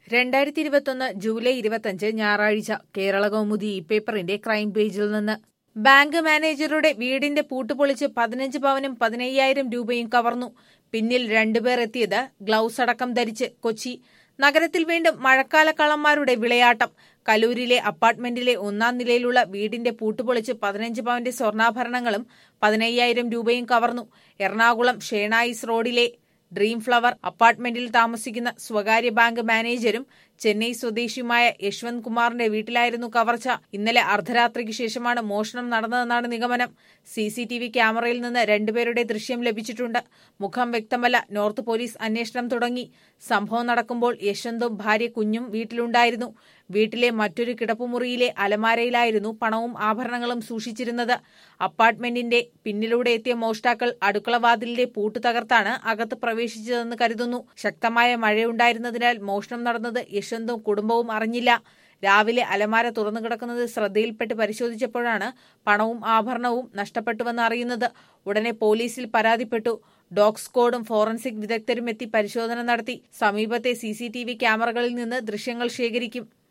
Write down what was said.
രണ്ടായിരത്തി ഇരുപത്തൊന്ന് ജൂലൈ ഇരുപത്തഞ്ച് ഞായറാഴ്ച കേരള കൗമുദി ഈ പേപ്പറിന്റെ ക്രൈം പേജിൽ നിന്ന് ബാങ്ക് മാനേജറുടെ വീടിന്റെ പൂട്ടുപൊളിച്ച് പതിനഞ്ച് പവനും പതിനയ്യായിരം രൂപയും കവർന്നു പിന്നിൽ രണ്ടുപേർ എത്തിയത് ഗ്ലൗസ് അടക്കം ധരിച്ച് കൊച്ചി നഗരത്തിൽ വീണ്ടും മഴക്കാല കള്ളന്മാരുടെ വിളയാട്ടം കലൂരിലെ അപ്പാർട്ട്മെന്റിലെ ഒന്നാം നിലയിലുള്ള വീടിന്റെ പൂട്ടുപൊളിച്ച് പതിനഞ്ച് പവന്റെ സ്വർണ്ണാഭരണങ്ങളും പതിനയ്യായിരം രൂപയും കവർന്നു എറണാകുളം ഷേണായിസ് റോഡിലെ ഡ്രീം ഫ്ലവർ അപ്പാർട്ട്മെന്റിൽ താമസിക്കുന്ന സ്വകാര്യ ബാങ്ക് മാനേജരും ചെന്നൈ സ്വദേശിയുമായ യശ്വന്ത് കുമാറിന്റെ വീട്ടിലായിരുന്നു കവർച്ച ഇന്നലെ അർദ്ധരാത്രിക്ക് ശേഷമാണ് മോഷണം നടന്നതെന്നാണ് നിഗമനം സി സി ടി വി ക്യാമറയിൽ നിന്ന് രണ്ടുപേരുടെ ദൃശ്യം ലഭിച്ചിട്ടുണ്ട് മുഖം വ്യക്തമല്ല നോർത്ത് പോലീസ് അന്വേഷണം തുടങ്ങി സംഭവം നടക്കുമ്പോൾ യശ്വന്തും ഭാര്യ കുഞ്ഞും വീട്ടിലുണ്ടായിരുന്നു വീട്ടിലെ മറ്റൊരു കിടപ്പുമുറിയിലെ അലമാരയിലായിരുന്നു പണവും ആഭരണങ്ങളും സൂക്ഷിച്ചിരുന്നത് അപ്പാർട്ട്മെന്റിന്റെ പിന്നിലൂടെ എത്തിയ മോഷ്ടാക്കൾ അടുക്കളവാതിലിന്റെ പൂട്ട് തകർത്താണ് അകത്ത് പ്രവേശിച്ചതെന്ന് കരുതുന്നു ശക്തമായ മഴയുണ്ടായിരുന്നതിനാൽ മോഷണം നടന്നത് യശ്വന്തും കുടുംബവും അറിഞ്ഞില്ല രാവിലെ അലമാര തുറന്നു കിടക്കുന്നത് ശ്രദ്ധയിൽപ്പെട്ട് പരിശോധിച്ചപ്പോഴാണ് പണവും ആഭരണവും നഷ്ടപ്പെട്ടുവെന്ന് അറിയുന്നത് ഉടനെ പോലീസിൽ പരാതിപ്പെട്ടു ഡോഗ് സ്ക്വാഡും ഫോറൻസിക് വിദഗ്ധരും എത്തി പരിശോധന നടത്തി സമീപത്തെ സി ക്യാമറകളിൽ നിന്ന് ദൃശ്യങ്ങൾ ശേഖരിക്കും